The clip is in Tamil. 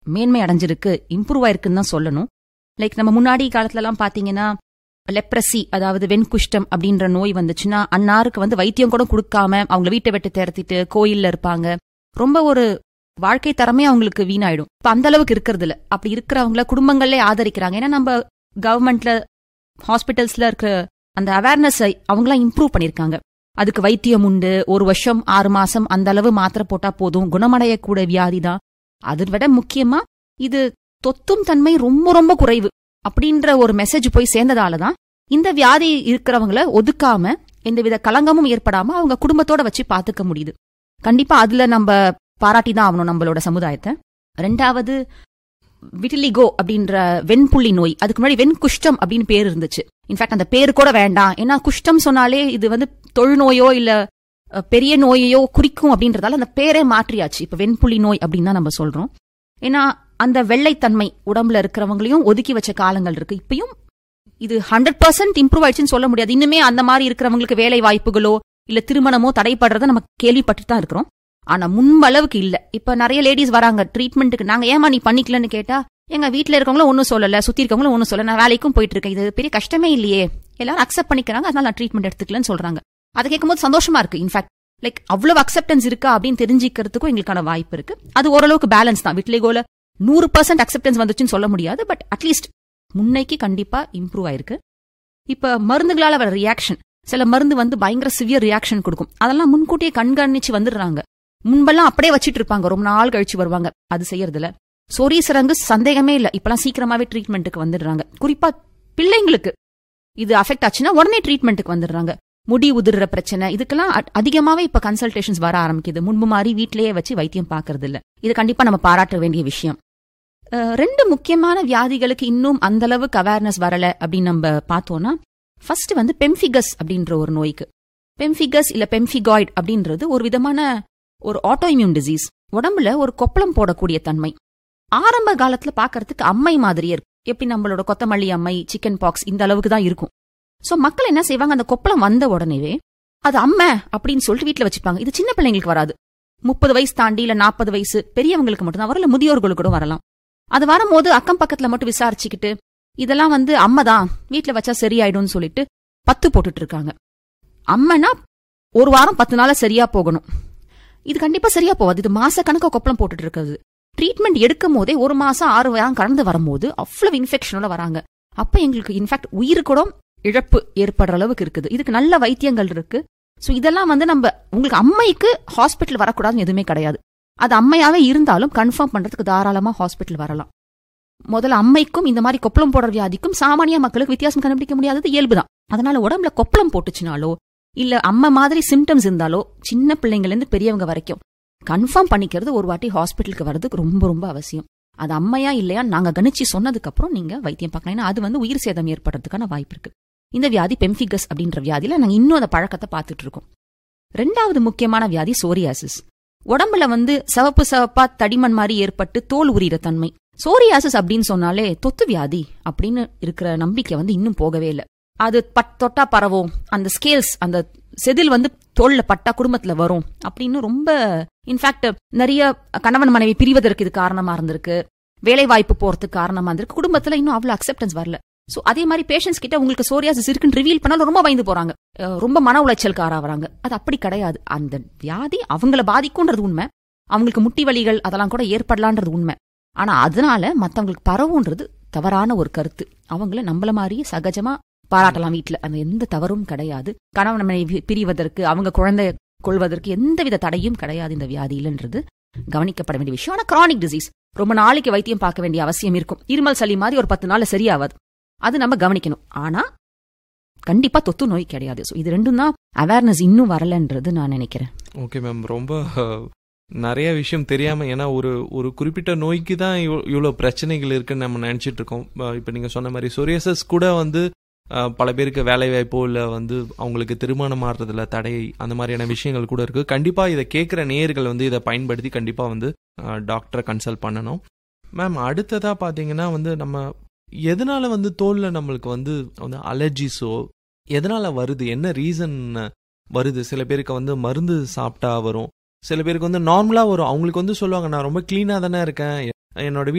மேன்மை அடைஞ்சிருக்கு இம்ப்ரூவ் ஆயிருக்குன்னு தான் சொல்லணும் லைக் நம்ம முன்னாடி காலத்துலலாம் பாத்தீங்கன்னா லெப்ரசி அதாவது வெண்குஷ்டம் அப்படின்ற நோய் வந்துச்சுன்னா அன்னாருக்கு வந்து வைத்தியம் கூட கொடுக்காம அவங்க வீட்டை விட்டு திரத்திட்டு கோயில்ல இருப்பாங்க ரொம்ப ஒரு வாழ்க்கை தரமே அவங்களுக்கு வீணாயிடும் இப்ப அந்த அளவுக்கு இருக்கிறது இல்ல அப்படி இருக்கிறவங்கள குடும்பங்களே ஆதரிக்கிறாங்க ஏன்னா நம்ம கவர்மெண்ட்ல ஹாஸ்பிட்டல்ஸ்ல இருக்கிற அந்த அவேர்னஸ் அவங்களாம் இம்ப்ரூவ் பண்ணிருக்காங்க அதுக்கு வைத்தியம் உண்டு ஒரு வருஷம் ஆறு மாசம் அந்த அளவு மாத்திரை போட்டா போதும் குணமடையக்கூட வியாதி தான் அதை விட முக்கியமா இது தொத்தும் தன்மை ரொம்ப ரொம்ப குறைவு அப்படின்ற ஒரு மெசேஜ் போய் சேர்ந்ததால தான் இந்த வியாதி இருக்கிறவங்கள ஒதுக்காம எந்தவித கலங்கமும் ஏற்படாம அவங்க குடும்பத்தோட வச்சு பாத்துக்க முடியுது கண்டிப்பா அதுல நம்ம பாராட்டி தான் ஆகணும் நம்மளோட சமுதாயத்தை ரெண்டாவது விட்டிலிகோ அப்படின்ற வெண்புள்ளி நோய் அதுக்கு முன்னாடி வெண்குஷ்டம் அப்படின்னு பேர் இருந்துச்சு இன்ஃபேக்ட் அந்த பேர் கூட வேண்டாம் ஏன்னா குஷ்டம் சொன்னாலே இது வந்து தொழுநோயோ இல்ல அஹ், பெரிய நோயையோ குறிக்கும் அப்படின்றதால அந்த பேரே மாற்றியாச்சு இப்ப வெண்புள்ளி நோய் அப்படின்னு தான் நம்ம சொல்றோம் ஏன்னா அந்த வெள்ளைத்தன்மை உடம்புல இருக்கிறவங்களையும் ஒதுக்கி வச்ச காலங்கள் இருக்கு இப்பயும் இது ஹண்ட்ரட் பர்சன்ட் இம்ப்ரூவ் ஆயிடுச்சுன்னு சொல்ல முடியாது இன்னுமே அந்த மாதிரி இருக்கிறவங்களுக்கு வேலை வாய்ப்புகளோ இல்ல திருமணமோ தடைப்படுறத நம்ம கேள்விப்பட்டு தான் இருக்கிறோம் ஆனா முன்பளவுக்கு இல்ல இப்ப நிறைய லேடிஸ் வராங்க ட்ரீட்மெண்ட்டுக்கு நாங்க ஏமா நீ பண்ணிக்கலன்னு கேட்டா எங்க வீட்ல இருக்கவங்களும் ஒன்னும் சொல்லல சுத்தி இருக்கவங்களும் ஒன்னும் சொல்லல நான் வேலைக்கும் போயிட்டு இருக்கேன் இது பெரிய கஷ்டமே இல்லையே எல்லாரும் அக்செப்ட் பண்ணிக்கிறாங்க அதனால நான் ட்ரீட்மெண்ட் எடுத்துக்கலன்னு சொல்றாங்க அதை கேட்கும்போது சந்தோஷமா இருக்கு இன்ஃபேக்ட் லைக் அவ்வளவு அக்செப்டன்ஸ் இருக்கா அப்படின்னு தெரிஞ்சுக்கிறதுக்கும் எங்களுக்கான வாய்ப்பு இருக்கு அது ஓரளவுக்கு பேலன்ஸ் தான் விட்லிகோல நூறு பர்சன்ட் அக்செப்டன்ஸ் வந்துச்சுன்னு சொல்ல முடியாது பட் அட்லீஸ்ட் முன்னைக்கு கண்டிப்பா இம்ப்ரூவ் ஆயிருக்கு இப்ப மருந்துகளால வர ரியாக்ஷன் சில மருந்து வந்து பயங்கர சிவியர் ரியாக்ஷன் கொடுக்கும் அதெல்லாம் முன்கூட்டியே கண்காணிச்சு வந்துடுறாங்க முன்பெல்லாம் அப்படியே வச்சிட்டு இருப்பாங்க ரொம்ப நாள் கழிச்சு வருவாங்க அது செய்யறதுல சொரீசரங்கு சந்தேகமே இல்ல இப்பெல்லாம் சீக்கிரமாவே ட்ரீட்மெண்ட்டுக்கு வந்துடுறாங்க குறிப்பா பிள்ளைங்களுக்கு இது அஃபெக்ட் ஆச்சுன்னா உடனே ட்ரீட்மெண்ட்டுக்கு வந்துடுறாங்க முடி உதிர்ற பிரச்சனை இதுக்கெல்லாம் அ- அதிகமாவே இப்ப கன்சல்டேஷன்ஸ் வர ஆரம்பிக்குது முன்பு மாதிரி வீட்லயே வச்சு வைத்தியம் பார்க்கறது இல்ல இது கண்டிப்பா நம்ம பாராட்ட வேண்டிய விஷயம் அஹ், ரெண்டு முக்கியமான வியாதிகளுக்கு இன்னும் அந்த அளவுக்கு அவேர்னஸ் வரல அப்படின்னு நம்ம பார்த்தோம்னா ஃபர்ஸ்ட் வந்து பெம்ஃபிகஸ் அப்படின்ற ஒரு நோய்க்கு பெம்ஃபிகஸ் இல்ல பெம்ஃபிகாய்டு அப்படின்றது ஒரு விதமான ஒரு ஆட்டோஇம்யூன் டிசீஸ் உடம்புல ஒரு கொப்பளம் போடக்கூடிய தன்மை ஆரம்ப காலத்துல பார்க்கறதுக்கு அம்மை மாதிரியே இருக்கும் எப்படி நம்மளோட கொத்தமல்லி அம்மை சிக்கன் பாக்ஸ் இந்த அளவுக்கு தான் இருக்கும் சோ மக்கள் என்ன செய்வாங்க அந்த கொப்பளம் வந்த உடனேவே அது அம்மை அப்படின்னு சொல்லிட்டு வீட்ல வச்சுப்பாங்க இது சின்ன பிள்ளைங்களுக்கு வராது முப்பது வயசு தாண்டி இல்ல நாற்பது வயசு பெரியவங்களுக்கு மட்டும்தான் வரல முதியோர்களுக்கு கூட வரலாம் அது வரும்போது அக்கம் பக்கத்துல மட்டும் விசாரிச்சுக்கிட்டு இதெல்லாம் வந்து அம்மை தான் வீட்ல வச்சா சரியாயிடும்னு சொல்லிட்டு பத்து போட்டுட்டு இருக்காங்க அம்மைனா ஒரு வாரம் பத்து நாள சரியா போகணும் இது கண்டிப்பா சரியா போகாது இது மாச கணக்கா கொப்பளம் போட்டுட்டு இருக்கிறது ட்ரீட்மெண்ட் எடுக்கும் போதே ஒரு மாசம் ஆறு வாரம் கடந்து வரும்போது அவ்வளவு இன்ஃபெக்ஷனோட வராங்க அப்ப எங்களுக்கு இன்ஃபேக்ட் உயிர் கூட இழப்பு ஏற்படுற அளவுக்கு இருக்குது இதுக்கு நல்ல வைத்தியங்கள் இருக்கு சோ இதெல்லாம் வந்து நம்ம உங்களுக்கு அம்மைக்கு ஹாஸ்பிட்டல் வரக்கூடாதுன்னு எதுவுமே கிடையாது அது அம்மையாவே இருந்தாலும் கன்ஃபார்ம் பண்றதுக்கு தாராளமா ஹாஸ்பிட்டல் வரலாம் முதல்ல அம்மைக்கும் இந்த மாதிரி கொப்பளம் போடுற வியாதிக்கும் சாமானிய மக்களுக்கு வித்தியாசம் கண்டுபிடிக்க முடியாதது இயல்புதான் அதனால உடம்புல கொப்பளம் போட்டுச்சுனாலோ இல்ல அம்மை மாதிரி சிம்டம்ஸ் இருந்தாலோ சின்ன பிள்ளைங்கள்ல இருந்து பெரியவங்க வரைக்கும் கன்ஃபார்ம் பண்ணிக்கிறது ஒரு வாட்டி ஹாஸ்பிட்டலுக்கு வர்றதுக்கு ரொம்ப ரொம்ப அவசியம் அது அம்மையா இல்லையா நாங்க கணிச்சு சொன்னதுக்கு அப்புறம் நீங்க வைத்தியம் பார்க்கலாம் ஏன்னா அது வந்து உயிர் சேதம் ஏற்படுறதுக்கான வாய்ப்பு இருக்கு இந்த வியாதி பெம்ஃபிகஸ் அப்படின்ற வியாதியில நாங்க இன்னும் அந்த பழக்கத்தை பார்த்துட்டு இருக்கோம் ரெண்டாவது முக்கியமான வியாதி சோரியாசிஸ் உடம்புல வந்து சிவப்பு சிவப்பா தடிமண் மாதிரி ஏற்பட்டு தோல் உரியிற தன்மை சோரியாசிஸ் அப்படின்னு சொன்னாலே தொத்து வியாதி அப்படின்னு இருக்கிற நம்பிக்கை வந்து இன்னும் போகவே இல்லை அது பட் தொட்டா பரவும் அந்த ஸ்கேல்ஸ் அந்த செதில் வந்து தோல்ல பட்டா குடும்பத்துல வரும் அப்படின்னு ரொம்ப இன்ஃபேக்ட் நிறைய கணவன் மனைவி பிரிவதற்கு இது காரணமா இருந்திருக்கு வேலை வாய்ப்பு போறதுக்கு காரணமா இருந்திருக்கு குடும்பத்துல இன்னும் அவ்வளவு அக்செப்டன்ஸ் வரல சோ அதே மாதிரி பேஷண்ட்ஸ் கிட்ட உங்களுக்கு சோரியாசிஸ் இருக்குன்னு ரிவீல் பண்ணாலும் ரொம்ப பயந்து போறாங்க அஹ் ரொம்ப மன உளைச்சலுக்கு ஆறாவறாங்க அது அப்படி கிடையாது அந்த வியாதி அவங்கள பாதிக்கும்ன்றது உண்மை அவங்களுக்கு முட்டி வலிகள் அதெல்லாம் கூட ஏற்படலான்றது உண்மை ஆனா அதனால மத்தவங்களுக்கு பரவுன்றது தவறான ஒரு கருத்து அவங்கள நம்மள மாதிரியே சகஜமா பாராட்டலாம் வீட்ல அந்த எந்த தவறும் கிடையாது கணவன் மனைவி பிரிவதற்கு அவங்க குழந்தை கொள்வதற்கு எந்தவித தடையும் கிடையாது இந்த வியாதியிலன்றது கவனிக்கப்பட வேண்டிய விஷயம் ஆனா கிரானிக் டிசீஸ் ரொம்ப நாளைக்கு வைத்தியம் பார்க்க வேண்டிய அவசியம் இருக்கும் இருமல் சளி மாதிரி ஒரு பத்து நாள்ல சரியாவாது அது நம்ம கவனிக்கணும் ஆனா கண்டிப்பா தொத்து நோய் கிடையாது So, இது ரெண்டும் தான் அவேர்னஸ் இன்னும் வரலன்றது நான் நினைக்கிறேன் ஓகே மேம் ரொம்ப அஹ், நிறைய விஷயம் தெரியாம ஏன்னா ஒரு ஒரு குறிப்பிட்ட நோய்க்கு தான் இவ்வளோ பிரச்சனைகள் இருக்குன்னு நம்ம நினைச்சிட்டு இருக்கோம் அஹ், இப்ப நீங்க சொன்ன மாதிரி சொரியாசஸ் கூட வந்து அஹ், பல பேருக்கு வேலை வாய்ப்போ இல்லை வந்து அவங்களுக்கு திருமணம் ஆடுறதுல தடை அந்த மாதிரியான விஷயங்கள் கூட இருக்கு கண்டிப்பா இதை கேட்குற நேயர்கள் வந்து இதை பயன்படுத்தி கண்டிப்பா வந்து டாக்டரை கன்சல்ட் பண்ணணும் மேம் அடுத்ததா பாத்தீங்கன்னா வந்து நம்ம எதனால வந்து தோல்ல நம்மளுக்கு வந்து வந்து அலர்ஜிஸோ எதனால வருது என்ன ரீசன் வருது சில பேருக்கு வந்து மருந்து சாப்பிட்டா வரும் சில பேருக்கு வந்து நார்மலா வரும் அவங்களுக்கு வந்து சொல்லுவாங்க நான் ரொம்ப கிளீனா தானே இருக்கேன் என்னோட